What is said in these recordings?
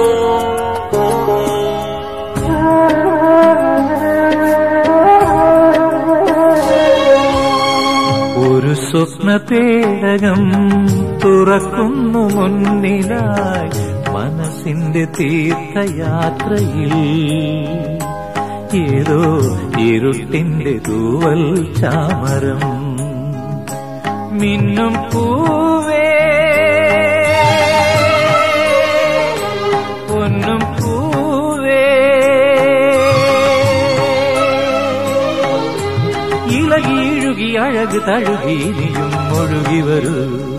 ഒരു സ്വപ്ന പേടകം തുറക്കുന്നു മുന്നിലായി മനസ്സിന്റെ തീർത്ഥയാത്രയിൽ ഏതോ ഇരുട്ടിന്റെ തൂവൽ ചാമരം മിന്നും പൂവേ പൊന്നും പൂവേ ഇളകീഴുകി അഴക് തഴുകി നീയും ഒഴുകി വരൂ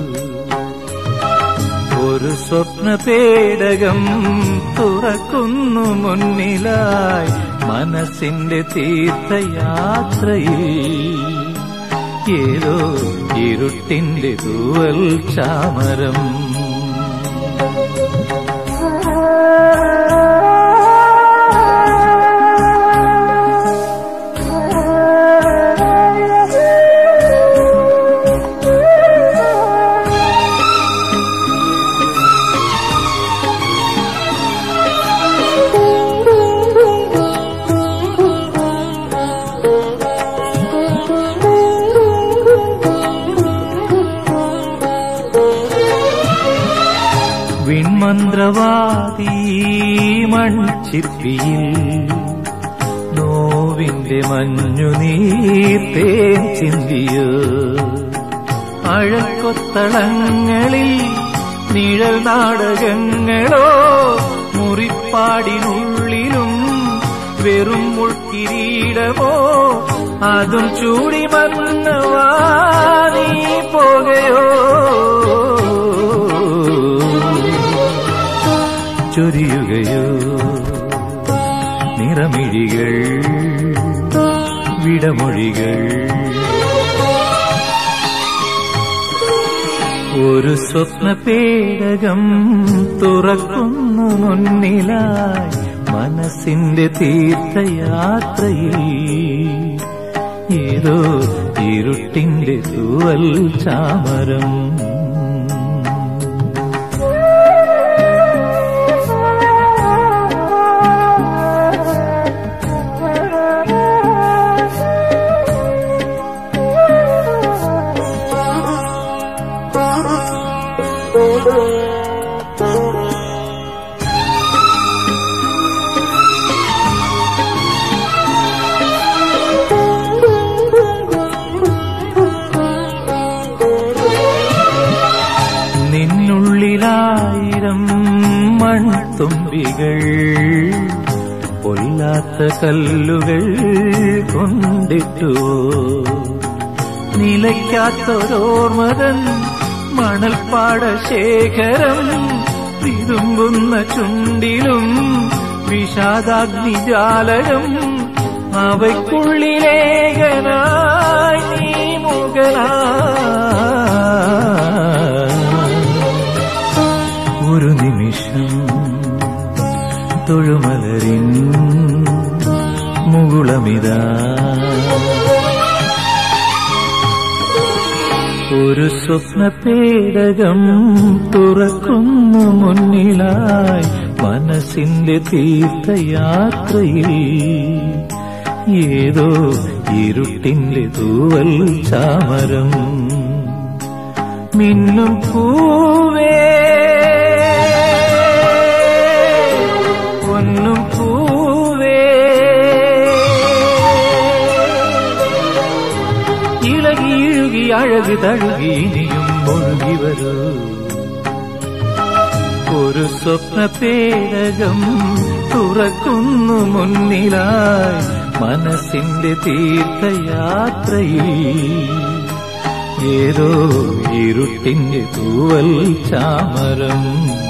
ഒരു സ്വപ്ന പേടകം തുറക്കുന്നു മുന്നിലായി മനസ്സിന്റെ തീർത്ഥയാത്രയിൽ ഏതോ ഇരുട്ടിന്റെ തൂവൽ ചാമരം വിൺമന്ത്രവാദി മൺചിപ്പിയിൽ നോവിന്റെ മഞ്ഞു നീർത്തേൻ ചിന്തിയോ അഴക്കൊത്തളങ്ങളിൽ നിഴൽ നാടകങ്ങളോ മുറിപ്പാടിനുള്ളിലും വെറും മുൾക്കിരീടമോ അതും ചൂടി മന്നവാ നീ പോകയോ ചൊരിയുകയോ നിറമിഴികൾ വിടമൊഴികൾ ഒരു സ്വപ്ന പേടകം തുറക്കുന്നു മുന്നിലായി മനസ്സിന്റെ തീർത്ഥയാത്രയിൽ ഏതോ ഇരുട്ടിന്റെ തൂവൽ ചാമരം നിന്നുള്ളിലായിരം മൺതുമ്പികൾ പൊല്ലാത്ത കല്ലുകൾ കൊണ്ടിട്ടുവോ നിലയ്ക്കാത്തൊരോർമതൻ മണൽപ്പാട ശേഖരം തിരുമ്പുന്ന ചുണ്ടിലും വിഷാദാഗ്നിജാലകം അവയ്ക്കുള്ളിലേഖനായി നീ മുകളാ ഒരു നിമിഷം തൊഴുമലരിൻ മുകുളമിതാ ഒരു സ്വപ്ന പേടകം തുറക്കുന്നു മുന്നിലായി മനസ്സിന്റെ തീർത്ഥയാത്രയിൽ ഏതോ ഇരുട്ടിന്റെ തൂവൽ ചാമരം മിന്നും പൂവേ പൊന്നും പൂവേ ഇളകിയിഴുകി അഴകി തഴുകി ഇനിയും ഒഴുകി വരൂ ഒരു സ്വപ്ന പേടകം തുറക്കുന്നു മുന്നിലായി മനസ്സിന്റെ തീർത്ഥയാത്രയിൽ ഏതോ ഇരുട്ടിന്റെ തൂവൽ ചാമരം